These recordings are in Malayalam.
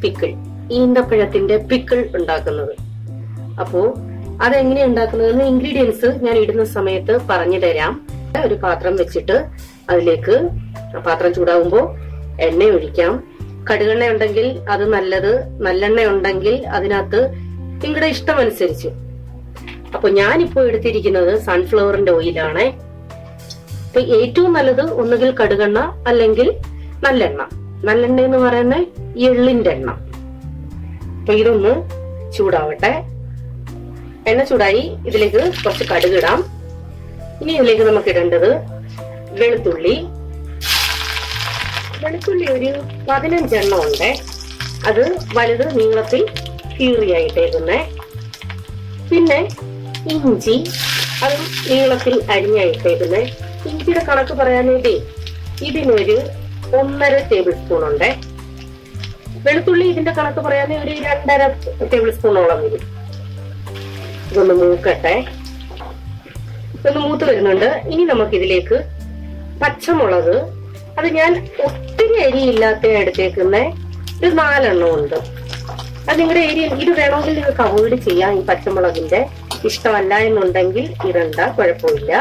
പിക്കിൾ ഈന്തപ്പഴത്തിന്റെ പിക്കിൾ ഉണ്ടാക്കുന്നത് അപ്പോ അതെങ്ങനെ ഉണ്ടാക്കുന്നതെന്ന് ഇൻഗ്രീഡിയൻസ് ഞാൻ ഇടുന്ന സമയത്ത് പറഞ്ഞു തരാം ഒരു പാത്രം വെച്ചിട്ട് അതിലേക്ക് ആ പാത്രം ചൂടാവുമ്പോൾ എണ്ണ ഒഴിക്കാം കടുകെണ്ണ ഉണ്ടെങ്കിൽ അത് നല്ലത് നല്ലെണ്ണ ഉണ്ടെങ്കിൽ അതിനകത്ത് നിങ്ങളുടെ ഇഷ്ടം അനുസരിച്ച് അപ്പൊ ഞാനിപ്പോ എടുത്തിരിക്കുന്നത് സൺഫ്ലവറിന്റെ ഓയിലാണ് അപ്പൊ ഏറ്റവും നല്ലത് ഒന്നുകിൽ കടുകെണ്ണ അല്ലെങ്കിൽ നല്ലെണ്ണ നല്ലെണ്ണ എന്ന് പറയുന്ന എള്ളിന്റെ എണ്ണ അപ്പൊ ഇതൊന്ന് ചൂടാവട്ടെ എണ്ണ ചൂടായി ഇതിലേക്ക് കുറച്ച് കടുകിടാം ഇനി ഇതിലേക്ക് നമുക്ക് ഇടേണ്ടത് വെളുത്തുള്ളി വെളുത്തുള്ളി ഒരു പതിനഞ്ചെണ്ണം ഉണ്ട് അത് വലുത് നീളത്തിൽ കീറിയായിട്ടേക്കുന്നേ പിന്നെ ഇഞ്ചി അത് നീളത്തിൽ അരിഞ്ഞായിട്ടേക്കുന്നേ ഇഞ്ചിയുടെ കണക്ക് പറയാനായിട്ടേ ഇതിനൊരു ഒന്നര ടേബിൾ സ്പൂൺ ഉണ്ട് വെളുത്തുള്ളി ഇതിന്റെ കണക്ക് പറയാനേ ഒരു രണ്ടര ടേബിൾ സ്പൂണോളം വരും ഇതൊന്ന് മൂക്കട്ടെ ഇതൊന്ന് മൂത്ത് വരുന്നുണ്ട് ഇനി നമുക്ക് ഇതിലേക്ക് പച്ചമുളക് അത് ഞാൻ ഒത്തിരി അരിയില്ലാത്ത എടുത്തേക്കുന്ന ഒരു നാലെണ്ണം ഉണ്ട് അത് നിങ്ങളുടെ ഏരിയ ഇത് വേണമെങ്കിൽ നിങ്ങൾക്ക് അവോയ്ഡ് ചെയ്യാം ഈ പച്ചമുളകിന്റെ ഇഷ്ടമല്ല എന്നുണ്ടെങ്കിൽ ഇടണ്ട കുഴപ്പമില്ല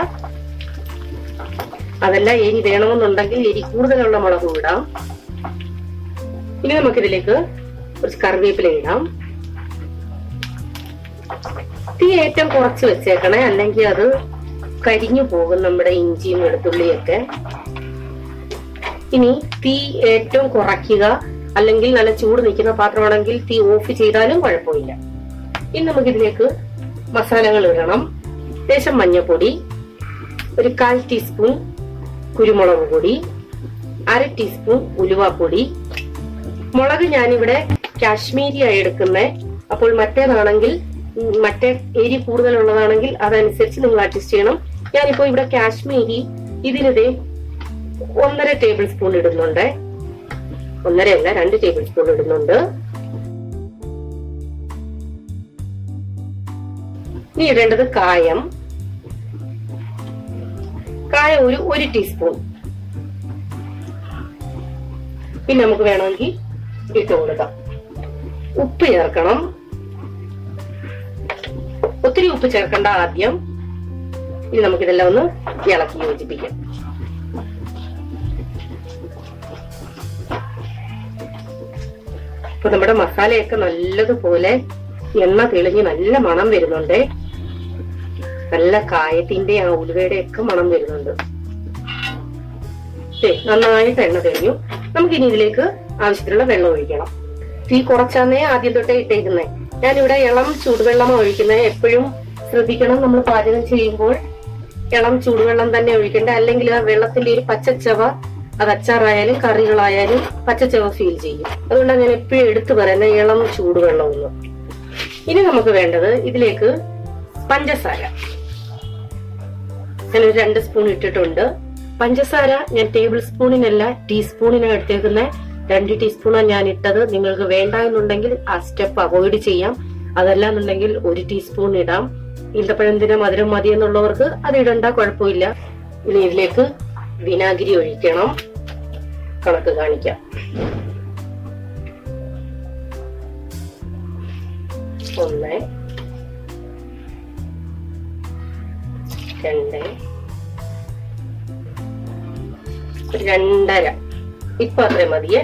അതല്ല എരി വേണമെന്നുണ്ടെങ്കിൽ എരി കൂടുതലുള്ള മുളക് ഇടാം ഇനി നമുക്കിതിലേക്ക് കുറച്ച് കറിവേപ്പില ഇടാം തീ ഏറ്റവും കുറച്ച് വെച്ചേക്കണേ അല്ലെങ്കിൽ അത് കരിഞ്ഞു പോകും നമ്മുടെ ഇഞ്ചിയും വെളുത്തുള്ളിയൊക്കെ ഇനി തീ ഏറ്റവും കുറയ്ക്കുക അല്ലെങ്കിൽ നല്ല ചൂട് നിൽക്കുന്ന പാത്രമാണെങ്കിൽ തീ ഓഫ് ചെയ്താലും കുഴപ്പമില്ല ഇനി നമുക്കിതിലേക്ക് മസാലകൾ ഇടണം ലേശം മഞ്ഞൾപ്പൊടി ഒരു കാൽ ടീസ്പൂൺ കുരുമുളക് പൊടി അര ടീസ്പൂൺ ഉലുവാപ്പൊടി മുളക് ഞാനിവിടെ കാശ്മീരിയായി എടുക്കുന്നേ അപ്പോൾ മറ്റേതാണെങ്കിൽ ഉം, മറ്റേ എരി കൂടുതലുള്ളതാണെങ്കിൽ അതനുസരിച്ച് നിങ്ങൾ അഡ്ജസ്റ്റ് ചെയ്യണം ഞാനിപ്പോ ഇവിടെ കാശ്മീരി ഇതിനിതേ ഒന്നര ടേബിൾ സ്പൂൺ ഇടുന്നുണ്ട് ഒന്നരയല്ല രണ്ട് ടേബിൾ സ്പൂൺ ഇടുന്നുണ്ട് ഇനി ഇടേണ്ടത് കായം കായം ഒരു ഒരു ടീസ്പൂൺ പിന്നെ നമുക്ക് വേണമെങ്കിൽ ഇട്ട് കൊടുക്കാം ഉപ്പ് ചേർക്കണം ഒത്തിരി ഉപ്പ് ചേർക്കണ്ട ആദ്യം ഇനി നമുക്കിതെല്ലാം ഒന്ന് ഇളക്കി യോജിപ്പിക്കാം ഇപ്പൊ നമ്മുടെ മസാലയൊക്കെ നല്ലതുപോലെ എണ്ണ തെളിഞ്ഞ് നല്ല മണം വരുന്നുണ്ട് നല്ല കായത്തിന്റെ ആ ഉലുവയുടെ ഒക്കെ മണം വരുന്നുണ്ട് ദേ, നന്നായിട്ട് എണ്ണ തെളിഞ്ഞു നമുക്കിനി ഇതിലേക്ക് ആവശ്യത്തിനുള്ള വെള്ളം ഒഴിക്കണം തീ കുറച്ചാന്നേ ആദ്യം തൊട്ടേ ഇട്ടേക്കുന്നേ ഞാനിവിടെ ഇളം ചൂടുവെള്ളമാണ് ഒഴിക്കുന്നത് എപ്പോഴും ശ്രദ്ധിക്കണം നമ്മൾ പാചകം ചെയ്യുമ്പോൾ ഇളം ചൂടുവെള്ളം തന്നെ ഒഴിക്കേണ്ട അല്ലെങ്കിൽ ആ വെള്ളത്തിന്റെ ഒരു പച്ചച്ചവ അത് അച്ചാറായാലും കറികളായാലും പച്ചച്ചവ ഫീൽ ചെയ്യും അതുകൊണ്ടാണ് ഞാൻ എപ്പോഴും എടുത്തു പറയുന്നത് ഇളം ചൂടുവെള്ളം ഒന്ന് ഇനി നമുക്ക് വേണ്ടത് ഇതിലേക്ക് പഞ്ചസാര ഞാൻ ഒരു രണ്ട് സ്പൂൺ ഇട്ടിട്ടുണ്ട് പഞ്ചസാര ഞാൻ ടേബിൾ സ്പൂണിനല്ല ടീസ്പൂണിനാണ് എടുത്തേക്കുന്നത് രണ്ട് ടീസ്പൂണാണ് ഞാൻ ഇട്ടത് നിങ്ങൾക്ക് വേണ്ട എന്നുണ്ടെങ്കിൽ ആ സ്റ്റെപ്പ് അവോയ്ഡ് ചെയ്യാം അതല്ല എന്നുണ്ടെങ്കിൽ ഒരു ടീസ്പൂൺ ഇടാം ഈന്തപ്പഴത്തിന്റെ മധുരം മതി എന്നുള്ളവർക്ക് അത് ഇടണ്ട കുഴപ്പമില്ല ഇനി ഇതിലേക്ക് വിനാഗിരി ഒഴിക്കണം കണക്ക് കാണിക്കാം ഒന്ന് രണ്ട് ഒരു രണ്ടര ഇപ്പൊ അത്രയും മതിയേ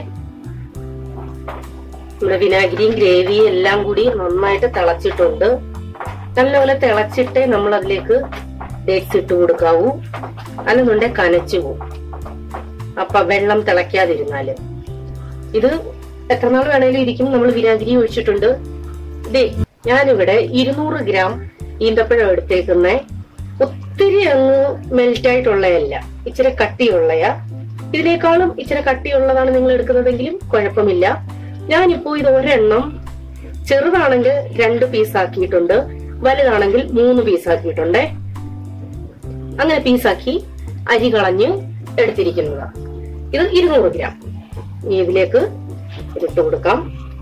നമ്മുടെ വിനാഗിരിയും ഗ്രേവിയും എല്ലാം കൂടി നന്നായിട്ട് തിളച്ചിട്ടുണ്ട് നല്ലപോലെ തിളച്ചിട്ടേ നമ്മൾ അതിലേക്ക് ഡേറ്റ്സ് ഇട്ട് കൊടുക്കാവൂ അല്ലെന്നുണ്ടെ കനച്ചു പോവും അപ്പൊ വെള്ളം തിളയ്ക്കാതിരുന്നാല് ഇത് എത്ര നാൾ വേണേലും ഇരിക്കും നമ്മൾ വിനാഗിരി ഒഴിച്ചിട്ടുണ്ട് ദേ ഞാനിവിടെ ഇരുന്നൂറ് ഗ്രാം ഈന്തപ്പഴം എടുത്തേക്കുന്നേ ഒത്തിരി അങ്ങ് മെൽറ്റ് ആയിട്ടുള്ളയല്ല ഇച്ചിരി കട്ടിയുള്ളയാ ഇതിനേക്കാളും ഇച്ചിരി കട്ടിയുള്ളതാണ് നിങ്ങൾ എടുക്കുന്നതെങ്കിലും കുഴപ്പമില്ല ഞാനിപ്പോ ഇത് ഒരെണ്ണം ചെറുതാണെങ്കിൽ രണ്ട് പീസ് ആക്കിയിട്ടുണ്ട് വലുതാണെങ്കിൽ മൂന്ന് പീസ് ആക്കിയിട്ടുണ്ട് അങ്ങനെ പീസാക്കി അരി കളഞ്ഞ് എടുത്തിരിക്കുന്നതാണ് ഇത് ഇരുന്നൂറ് ഗ്രാം ഇനി ഇതിലേക്ക് ഇട്ട് കൊടുക്കാം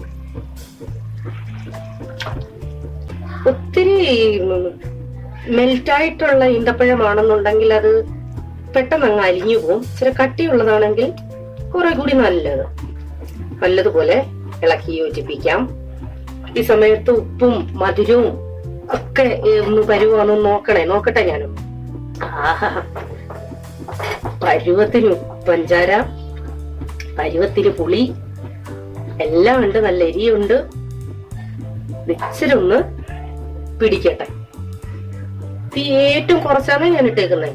ഒത്തിരി മെൽറ്റായിട്ടുള്ള ഈന്തപ്പഴമാണെന്നുണ്ടെങ്കിൽ അത് പെട്ടെന്ന് അങ്ങ് അലിഞ്ഞു പോകും ഇച്ചിരി കട്ടിയുള്ളതാണെങ്കിൽ കുറെ കൂടി നല്ലത് നല്ലതുപോലെ ഇളക്കി യോജിപ്പിക്കാം ഈ സമയത്ത് ഉപ്പും മധുരവും ഒക്കെ ഏ, ഒന്ന് പരുവാന്ന് നോക്കണേ നോക്കട്ടെ ഞാനും ആഹാ പരുവത്തിന് പഞ്ചാര പരുവത്തിന് പുളി എല്ലാം ഉണ്ട് നല്ല എരിയുണ്ട് ഇത് ഇച്ചിരി ഒന്ന് പിടിക്കട്ടെ തീ ഏറ്റവും കുറച്ചാണ് ഞാൻ ഇട്ടേക്കുന്നത്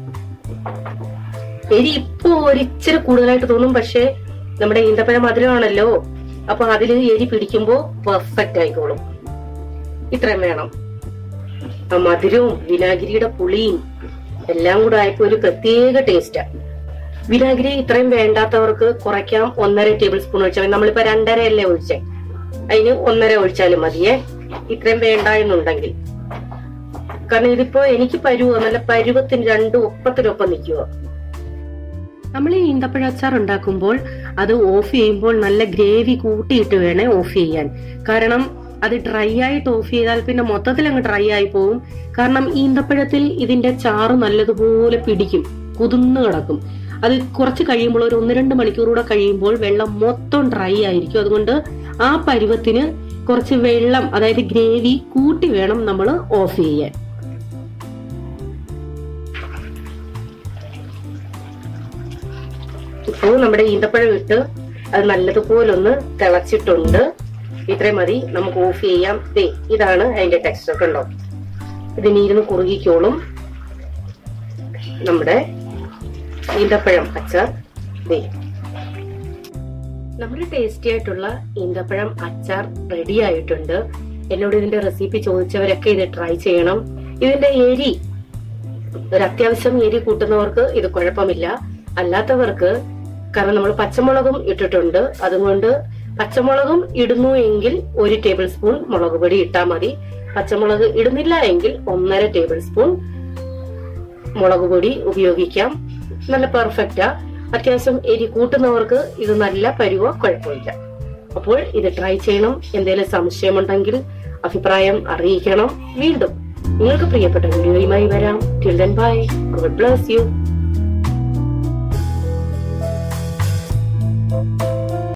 എരി ഇപ്പൊ ഒരിച്ചിരി കൂടുതലായിട്ട് തോന്നും പക്ഷെ നമ്മുടെ ഈന്തപ്പഴം മധുരമാണല്ലോ അപ്പൊ അതില് എരി പിടിക്കുമ്പോ പെർഫെക്റ്റ് ആയിക്കോളും ഇത്രയും വേണം ആ മധുരവും വിനാഗിരിയുടെ പുളിയും എല്ലാം കൂടെ ആയപ്പോ ഒരു പ്രത്യേക ടേസ്റ്റാ വിനാഗിരി ഇത്രയും വേണ്ടാത്തവർക്ക് കുറയ്ക്കാം ഒന്നര ടേബിൾ സ്പൂൺ ഒഴിച്ചാൽ മതി നമ്മളിപ്പോ രണ്ടര അല്ലേ ഒഴിച്ചേ അതിന് ഒന്നര ഒഴിച്ചാലും മതിയേ ഇത്രയും വേണ്ട എന്നുണ്ടെങ്കിൽ കാരണം ഇതിപ്പോ എനിക്ക് പരുവോ നല്ല പരുവത്തിന് രണ്ടും ഒപ്പത്തിനൊപ്പം നിൽക്കുവോ നമ്മൾ ഈ ഈന്തപ്പഴ അച്ചാർ ഉണ്ടാക്കുമ്പോൾ അത് ഓഫ് ചെയ്യുമ്പോൾ നല്ല ഗ്രേവി കൂട്ടിയിട്ട് വേണേ ഓഫ് ചെയ്യാൻ കാരണം അത് ഡ്രൈ ആയിട്ട് ഓഫ് ചെയ്താൽ പിന്നെ മൊത്തത്തിൽ അങ്ങ് ഡ്രൈ ആയി പോവും കാരണം ഈന്തപ്പഴത്തിൽ ഇതിന്റെ ചാറ് നല്ലതുപോലെ പിടിക്കും കുതിർന്നു കിടക്കും അത് കുറച്ച് കഴിയുമ്പോൾ ഒരു ഒന്ന് രണ്ട് മണിക്കൂർ കൂടെ കഴിയുമ്പോൾ വെള്ളം മൊത്തം ഡ്രൈ ആയിരിക്കും അതുകൊണ്ട് ആ പരുവത്തിന് കുറച്ച് വെള്ളം അതായത് ഗ്രേവി കൂട്ടി വേണം നമ്മൾ ഓഫ് ചെയ്യാൻ ഇപ്പോൾ നമ്മുടെ ഈന്തപ്പഴം ഇട്ട് അത് നല്ലതുപോലെ ഒന്ന് തിളച്ചിട്ടുണ്ട് ഇത്രയും മതി നമുക്ക് ഓഫ് ചെയ്യാം ദേ ഇതാണ് അതിന്റെ ടെക്സ്ചർ കണ്ടോ ഇതിന് ഇരുന്ന് കുറുകിക്കോളും നമ്മുടെ ഈന്തപ്പഴം അച്ചാർ ദേ നമ്മുടെ ടേസ്റ്റി ആയിട്ടുള്ള ഈന്തപ്പഴം അച്ചാർ റെഡി ആയിട്ടുണ്ട് എന്നോട് ഇതിന്റെ റെസിപ്പി ചോദിച്ചവരൊക്കെ ഇത് ട്രൈ ചെയ്യണം ഇതിന്റെ എരി ഒരു അത്യാവശ്യം എരി കൂട്ടുന്നവർക്ക് ഇത് കുഴപ്പമില്ല അല്ലാത്തവർക്ക് കാരണം നമ്മൾ പച്ചമുളകും ഇട്ടിട്ടുണ്ട് അതുകൊണ്ട് പച്ചമുളകും ഇടുന്നു എങ്കിൽ ഒരു ടേബിൾ സ്പൂൺ മുളക് പൊടി ഇട്ടാൽ മതി പച്ചമുളക് ഇടുന്നില്ല എങ്കിൽ ഒന്നര ടേബിൾ സ്പൂൺ മുളക് പൊടി ഉപയോഗിക്കാം നല്ല പെർഫെക്റ്റാ അത്യാവശ്യം എരി കൂട്ടുന്നവർക്ക് ഇത് നല്ല പരുവോ കുഴപ്പമില്ല അപ്പോൾ ഇത് ട്രൈ ചെയ്യണം എന്തെങ്കിലും സംശയമുണ്ടെങ്കിൽ അഭിപ്രായം അറിയിക്കണം വീണ്ടും നിങ്ങൾക്ക് പ്രിയപ്പെട്ട വീഡിയോയുമായി വരാം till then bye God bless U